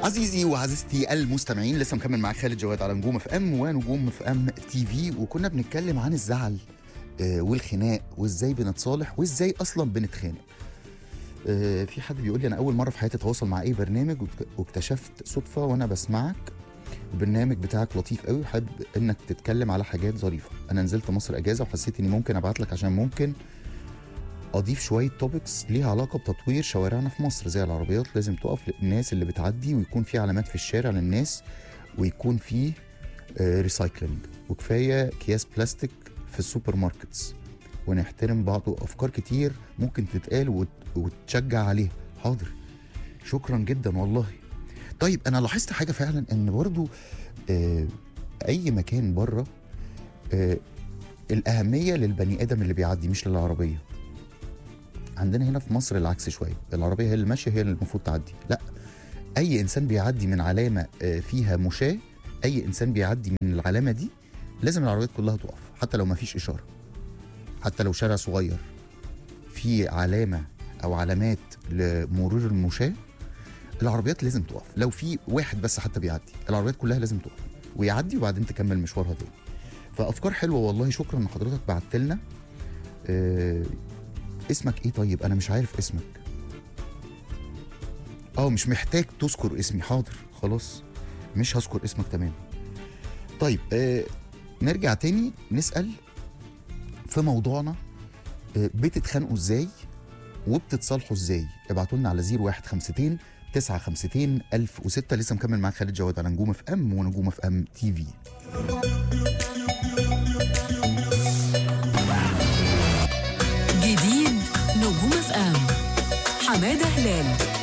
عزيزي وعزيزتي المستمعين لسه مكمل معاك خالد جواد على نجوم اف ام ونجوم اف ام تي في وكنا بنتكلم عن الزعل آه، والخناق وازاي بنتصالح وازاي اصلا بنتخانق آه، في حد بيقول لي انا اول مره في حياتي اتواصل مع اي برنامج وت- واكتشفت صدفه وانا بسمعك البرنامج بتاعك لطيف قوي وحابب انك تتكلم على حاجات ظريفه انا نزلت مصر اجازه وحسيت اني ممكن ابعت لك عشان ممكن اضيف شويه توبكس ليها علاقه بتطوير شوارعنا في مصر زي العربيات لازم تقف للناس اللي بتعدي ويكون في علامات في الشارع للناس ويكون في ريسايكلينج وكفايه اكياس بلاستيك في السوبر ماركتس ونحترم بعض وافكار كتير ممكن تتقال وت- وتشجع عليها حاضر شكرا جدا والله طيب انا لاحظت حاجه فعلا ان برضو آه، اي مكان بره آه، الاهميه للبني ادم اللي بيعدي مش للعربيه عندنا هنا في مصر العكس شويه العربيه هي اللي ماشيه هي اللي المفروض تعدي لا اي انسان بيعدي من علامه آه، فيها مشاه اي انسان بيعدي من العلامه دي لازم العربيات كلها تقف حتى لو ما فيش اشاره حتى لو شارع صغير في علامه او علامات لمرور المشاه العربيات لازم تقف لو في واحد بس حتى بيعدي العربيات كلها لازم تقف ويعدي وبعدين تكمل مشوارها تاني فافكار حلوه والله شكرا ان حضرتك بعت لنا آه اسمك ايه طيب انا مش عارف اسمك اه مش محتاج تذكر اسمي حاضر خلاص مش هذكر اسمك تمام طيب آه نرجع تاني نسال في موضوعنا آه بتتخانقوا ازاي وبتتصالحوا ازاي ابعتوا لنا على 0152 952 1006 لسه مكمل معاك خالد جواد على نجوم اف ام ونجوم اف ام تي في